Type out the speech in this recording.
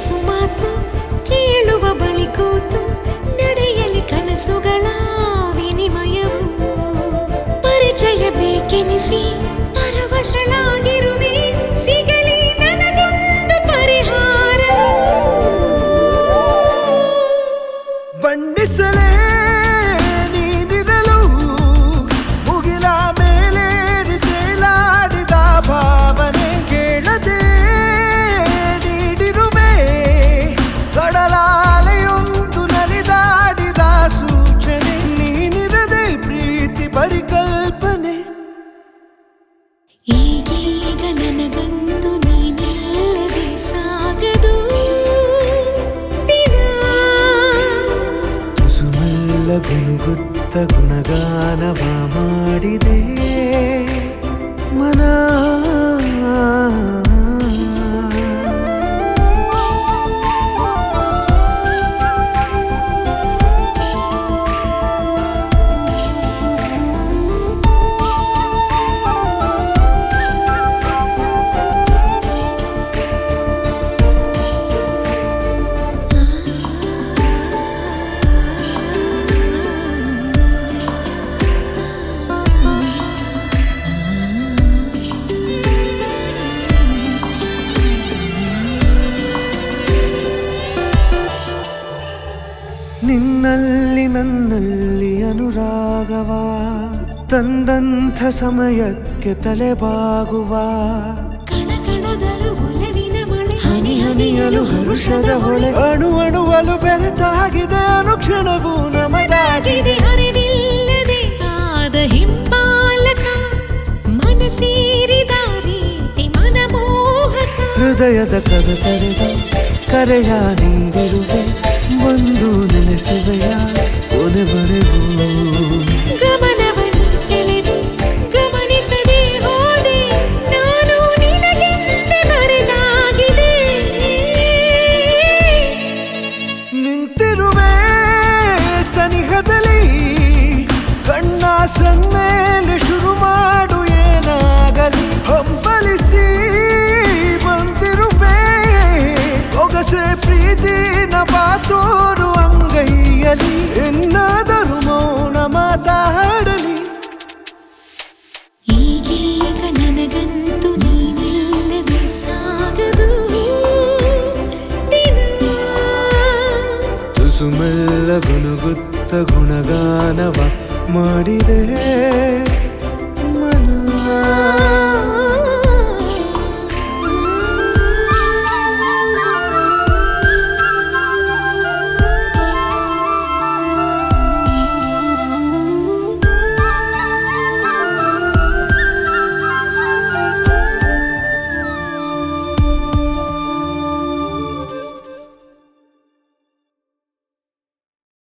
ತುಸು ಮಾತು ಕೇಳುವ ಬಳಿ ಕೂತು ನಡೆಯಲಿ ಕನಸುಗಳ ವಿನಿಮಯವು ಪರಿಚಯ ಬೇಕೆನಿಸಿ ಪರವಶಳಾಗಿರುವೆ ಸಿಗಲಿ ನನಗೊಂದು ಪರಿಹಾರ ಬಣ್ಣಿಸಲೇ ನೀನಿರಲು ಮುಗಿಲ ಮೇಲೆ ತೇಲಾಡಿದ ಭಾವನೆ ಕೇಳದೆ ನೀಡಿರುವೆ ಕಡಲಾಲೆಯೊಂದು ನಲಿದಾಡಿದ ಸೂಚನೆ ನೀನಿರದೆ ಪ್ರೀತಿ ಪರಿಕಲ್ಪನೆ ಈಗೀಗ ನನಗಂತೂ ನೀನಿಲ್ಲದೆ ಸಾಗದು ದಿನ ತುಸುಮೆಲ್ಲ ಗುನುಗುತ್ತ ಗುಣಗಾನವ ಮಾಡಿದೆ ಮನ ನಿನ್ನಲ್ಲಿ ನನ್ನಲ್ಲಿ ಅನುರಾಗವ ತಂದಂಥ ಸಮಯಕ್ಕೆ ತಲೆಬಾಗುವ ಕಣಕಣದಲು ಒಲವಿನ ಮಳೆ ಹನಿ ಹನಿಯಲು ಹರುಷದ ಹೊಳೆ ಅಣು ಅಣುವಲು ಬೆರೆತಾಗಿದೆ ಅನುಕ್ಷಣವು ನಮದಾಗಿದೆ ಆಗಿದೆ ಅರಿವಿಲ್ಲದೆ ಆದ ಹಿಂಪಾಲಕ ಮನಸೇರಿದ ರೀತಿ ಮನಮೋಹಕ ಹೃದಯದ ಕದ ತೆರೆದು ಕರೆಯ ನೀಡಿರುವೆ ಒಂದು ನೆಲೆಸುವೆಯ ಕೊನೆವರೆಗೂ ಗಮನವನ್ನು ಸೆಳೆದು ಗಮನಿಸದೆ ಹೋದೆ ನಾನು ನಿನಗೆಂದೇ ಬರೆದಾಗಿದೆ ನಿಂತಿರುವೆ ಸನಿಹದಲ್ಲಿ ಕಣ್ಣ ಸನ್ನೆಯಲ್ಲಿ ಶುರು ಮಾಡು ಏನಾಗಲಿ ಹಂಬಲಿಸಿ ಬಂದಿರುವೆ ಒಗಸೆ ಪ್ರೀತಿನ ಬಾತೋರು ಅಂಗೈಯಲಿ ಎನ್ನಾದರೂ ಮೌನ ಮಾತಾಡಲಿ ಈಗೀಗ ನನಗಂತೂ ನೀನಿಲ್ಲದೆ ಸಾಗದು ದಿನ ತುಸುಮೆಲ್ಲ ಗುನುಗುತ್ತ ಗುಣಗಾನವ ಮಾಡಿದೆ